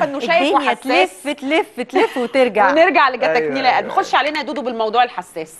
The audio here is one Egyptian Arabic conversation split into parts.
عارفه انه شايف الدنيا وحساس تلف تلف تلف وترجع ونرجع لجاتك أيوة، نيله أيوة. خش علينا يا دودو بالموضوع الحساس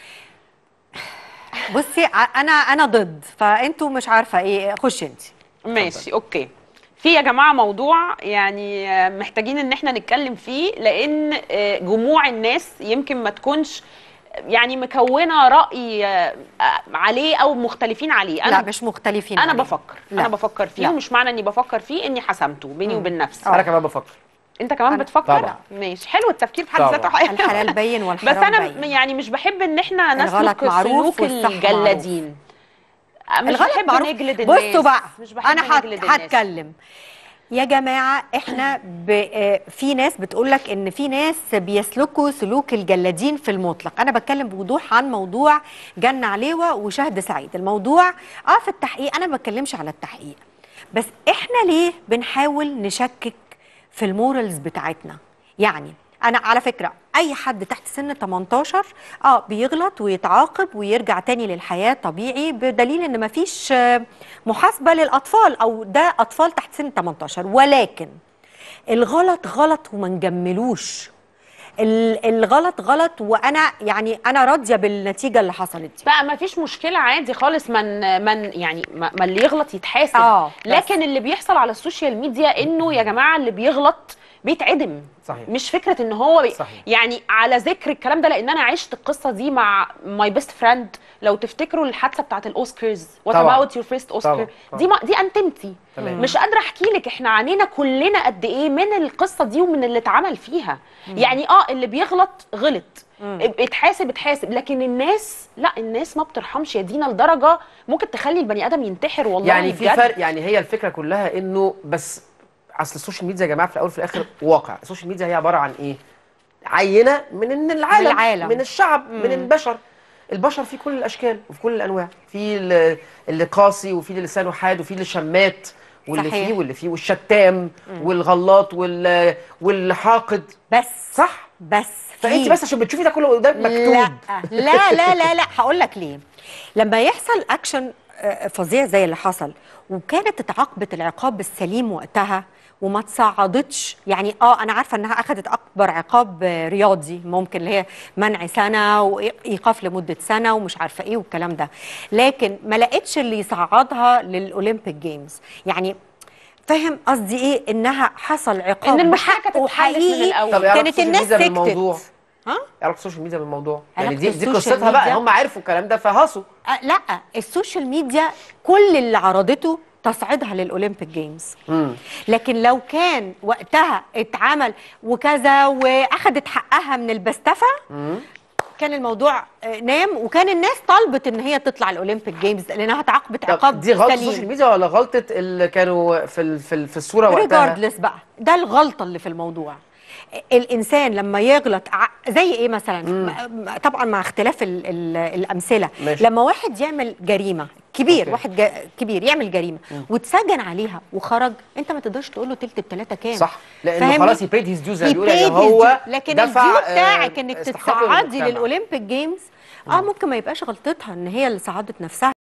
بصي ع- انا انا ضد فانتوا مش عارفه ايه خشي انت ماشي اوكي في يا جماعه موضوع يعني آه، محتاجين ان احنا نتكلم فيه لان آه، جموع الناس يمكن ما تكونش يعني مكونه راي آه، آه، عليه او مختلفين عليه لا انا مش مختلفين انا عليه. بفكر لا. انا بفكر فيه لا. ومش معنى اني بفكر فيه اني حسمته بيني وبين نفسي انا كمان بفكر انت كمان أنا- بتفكر طبعا. ماشي حلو التفكير في حد طبعا. ذاته حلو. الحلال بين بس والحرام انا بين يعني مش بحب ان احنا الغلط نسلك معروف سلوك والصح الجلادين مش الغلط بحب معروف نجلد الناس بصوا بقى مش بحب انا هت- نجلد الناس. هتكلم يا جماعه احنا ب... آه، في ناس بتقول لك ان في ناس بيسلكوا سلوك الجلادين في المطلق انا بتكلم بوضوح عن موضوع جنة عليوه وشهد سعيد الموضوع اه في التحقيق انا ما بتكلمش على التحقيق بس احنا ليه بنحاول نشكك في المورالز بتاعتنا يعني انا على فكره اي حد تحت سن 18 اه بيغلط ويتعاقب ويرجع تاني للحياه طبيعي بدليل ان مفيش آه، محاسبه للاطفال او ده اطفال تحت سن 18 ولكن الغلط غلط وما نجملوش ال- الغلط غلط وانا يعني انا راضيه بالنتيجه اللي حصلت دي بقى ما فيش مشكله عادي خالص من من يعني ما ما اللي يغلط يتحاسب آه، بس. لكن اللي بيحصل على السوشيال ميديا انه يا جماعه اللي بيغلط بيتعدم صحيح. مش فكره ان هو بي صحيح. يعني على ذكر الكلام ده لان انا عشت القصه دي مع ماي بيست فريند لو تفتكروا الحادثه بتاعت الاوسكارز وات طبعاً. اباوت يور فيرست اوسكار طبعاً. دي ما دي انتمتي تمام. مش قادره احكي لك احنا عانينا كلنا قد ايه من القصه دي ومن اللي اتعمل فيها يعني اه اللي بيغلط غلط اتحاسب اتحاسب لكن الناس لا الناس ما بترحمش يا دينا لدرجه ممكن تخلي البني ادم ينتحر والله يعني في بجد. فرق يعني هي الفكره كلها انه بس اصل السوشيال ميديا يا جماعه في الاول وفي الاخر واقع السوشيال ميديا هي عباره عن ايه عينه من إن العالم من العالم. من الشعب من البشر البشر في كل الاشكال وفي كل الانواع في ال- اللي قاسي وفي اللي لسانه حاد وفي اللي شمات واللي صحيح. فيه واللي فيه والشتام والغلاط وال والحاقد بس صح بس فانت في- بس عشان بتشوفي ده كله قدامك مكتوب لا لا لا لا, لا. هقول لك ليه لما يحصل اكشن آه، فظيع زي اللي حصل وكانت اتعاقبت العقاب السليم وقتها وما تصعدتش يعني اه انا عارفه انها اخذت اكبر عقاب آه، رياضي ممكن اللي هي منع سنه وايقاف لمده سنه ومش عارفه ايه والكلام ده لكن ما لقيتش اللي يصعدها للاولمبيك جيمز يعني فاهم قصدي ايه انها حصل عقاب ان المشكله بحق كانت اتحلت من وحقيقي الاول طب إيه علاقة كانت السوشيال الناس ميديا سكتت بالموضوع؟ ها علاقه السوشيال ميديا بالموضوع يعني علاقة دي دي السوشيال قصتها بقى ميديا- هم عرفوا الكلام ده فهصوا أه لا السوشيال ميديا كل اللي عرضته تصعيدها للاولمبيك جيمز مم. لكن لو كان وقتها اتعمل وكذا واخدت حقها من البستفه كان الموضوع آه، نام وكان الناس طالبت ان هي تطلع الاولمبيك جيمز لانها اتعاقبت طب عقاب دي غلطه سليم. السوشيال ميديا ولا غلطه اللي كانوا في ال- في ال- في الصوره وقتها ريجاردلس بقى ده الغلطه اللي في الموضوع الانسان لما يغلط ع- زي ايه مثلا م- طبعا مع اختلاف ال ال الامثله ماشي. لما واحد يعمل جريمه كبير أوكي. واحد جا كبير يعمل جريمه واتسجن عليها وخرج انت ما تقدرش تقول له تلت التلاته كام صح لانه فاهمني؟ خلاص يبيد هيز ديوز He بيقول يعني paid his هو due. لكن دفع الديو آه، بتاعك انك استحقاقه تتصعدي للمجتمع. للاولمبيك جيمز اه ممكن ما يبقاش غلطتها ان هي اللي صعدت نفسها